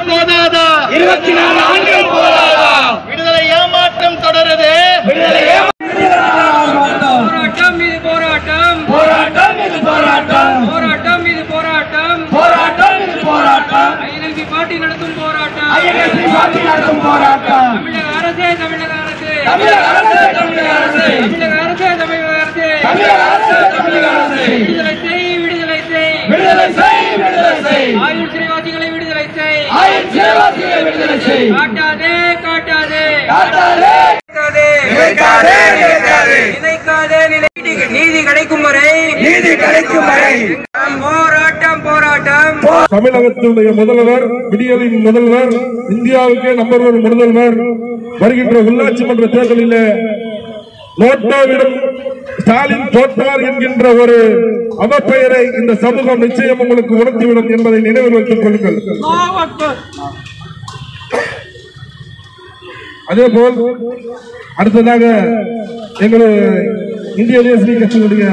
ஆண்டுகள் போதாதா இருபத்தி நாலு ஆண்டுகள் போதாதா விடுதலை ஏமாற்றம் தொடருது விடுதலை ஏமாற்றம் போராட்டம் மீது போராட்டம் போராட்டம் இது போராட்டம் போராட்டம் மீது போராட்டம் போராட்டம் இது போராட்டம் ஐஎல்பி பாட்டி நடத்தும் போராட்டம் ஐஎன்எஸ்சி பாட்டி நடத்தும் போராட்டம் தமிழக அரசே தமிழக அரசே தமிழக அரசு தமிழக அரசு தமிழக அரசே தமிழக அரசே தமிழக அரசு தமிழக அரசு விடுதலை செய் விடுதலை செய் விடுதலை செய் விடுதலை செய் ஆயுள் சிறைவாசிகளை விடுதலை செய் ஆயுள் சிறைவாசிகளை விடுதலை செய் காட்டாதே காட்டாதே காட்டாதே காட்டாதே நினைக்காதே நினைக்காதே நினைக்காதே நினை நீதி கிடைக்கும் வரை நீதி கிடைக்கும் வரை போராட்டம் போராட்டம் தமிழகத்தினுடைய முதல்வர் விடியலின் முதல்வர் இந்தியாவுக்கே நம்பர் ஒன் முதல்வர் வருகின்ற உள்ளாட்சி மன்ற தேர்தலிலே நோட்டாவிடம் ஸ்டாலின் தோற்றார் என்கின்ற ஒரு அவப்பெயரை இந்த சமூகம் நிச்சயம் உங்களுக்கு உணர்த்திவிடும் என்பதை நினைவில் வைத்துக் கொள்ளுங்கள் அதே போல் அடுத்ததாக எங்கள் இந்திய தேசிய கட்சியினுடைய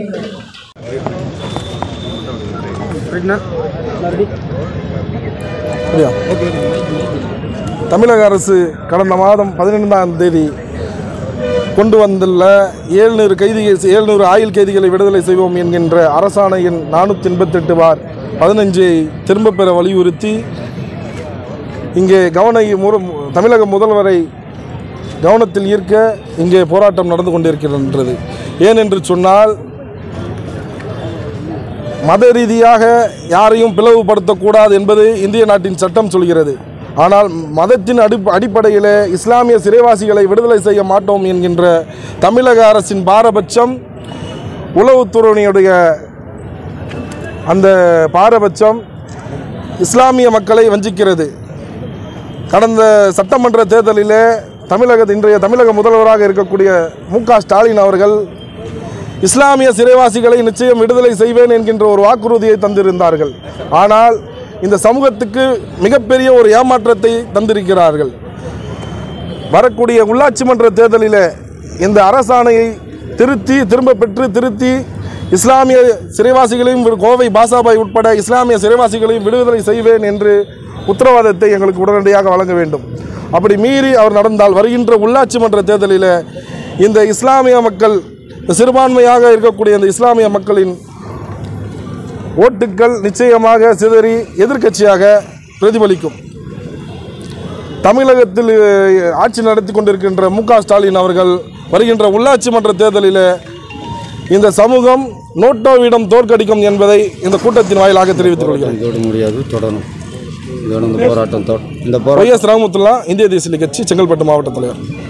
சரியா தமிழக அரசு கடந்த மாதம் பதினைந்தாம் தேதி கொண்டு வந்துள்ள ஏழ்நூறு கைதிகள் ஏழ்நூறு ஆயுள் கைதிகளை விடுதலை செய்வோம் என்கின்ற அரசாணையின் நானூற்றி எண்பத்தெட்டு பார் பதினஞ்சை திரும்பப் பெற வலியுறுத்தி இங்கே கவன முற தமிழக முதல்வரை கவனத்தில் ஈர்க்க இங்கே போராட்டம் நடந்து கொண்டிருக்கின்றது ஏனென்று சொன்னால் மத ரீதியாக யாரையும் பிளவுபடுத்தக்கூடாது என்பது இந்திய நாட்டின் சட்டம் சொல்கிறது ஆனால் மதத்தின் அடி அடிப்படையில் இஸ்லாமிய சிறைவாசிகளை விடுதலை செய்ய மாட்டோம் என்கின்ற தமிழக அரசின் பாரபட்சம் உளவுத்துறையினுடைய அந்த பாரபட்சம் இஸ்லாமிய மக்களை வஞ்சிக்கிறது கடந்த சட்டமன்ற தேர்தலிலே தமிழக இன்றைய தமிழக முதல்வராக இருக்கக்கூடிய மு க ஸ்டாலின் அவர்கள் இஸ்லாமிய சிறைவாசிகளை நிச்சயம் விடுதலை செய்வேன் என்கின்ற ஒரு வாக்குறுதியை தந்திருந்தார்கள் ஆனால் இந்த சமூகத்துக்கு மிகப்பெரிய ஒரு ஏமாற்றத்தை தந்திருக்கிறார்கள் வரக்கூடிய உள்ளாட்சி மன்ற தேர்தலில் இந்த அரசாணையை திருத்தி திரும்ப பெற்று திருத்தி இஸ்லாமிய சிறைவாசிகளையும் விடு- கோவை பாசாபாய் உட்பட இஸ்லாமிய சிறைவாசிகளையும் விடுதலை செய்வேன் என்று உத்தரவாதத்தை எங்களுக்கு உடனடியாக வழங்க வேண்டும் அப்படி மீறி அவர் நடந்தால் வருகின்ற உள்ளாட்சி மன்ற தேர்தலில் இந்த இஸ்லாமிய மக்கள் இந்த சிறுபான்மையாக இருக்கக்கூடிய இந்த இஸ்லாமிய மக்களின் ஓட்டுக்கள் நிச்சயமாக சிதறி எதிர்க்கட்சியாக பிரதிபலிக்கும் தமிழகத்தில் அஹ், ஆட்சி நடத்தி கொண்டிருக்கின்ற மு க ஸ்டாலின் அவர்கள் வருகின்ற உள்ளாட்சி மன்ற தேர்தலில் இந்த சமூகம் நோட்டோவிடம் தோற்கடிக்கும் என்பதை இந்த கூட்டத்தின் வாயிலாக தெரிவித்துக் கொள்கிறேன் இதோடு முடியாது தொடரும் இதோட இந்த போராட்டம் தொ- இந்த போராட்டம் ஒய் எஸ் ராமத்துல்லா இந்திய தேசிய கட்சி செங்கல்பட்டு மாவட்ட தலைவர்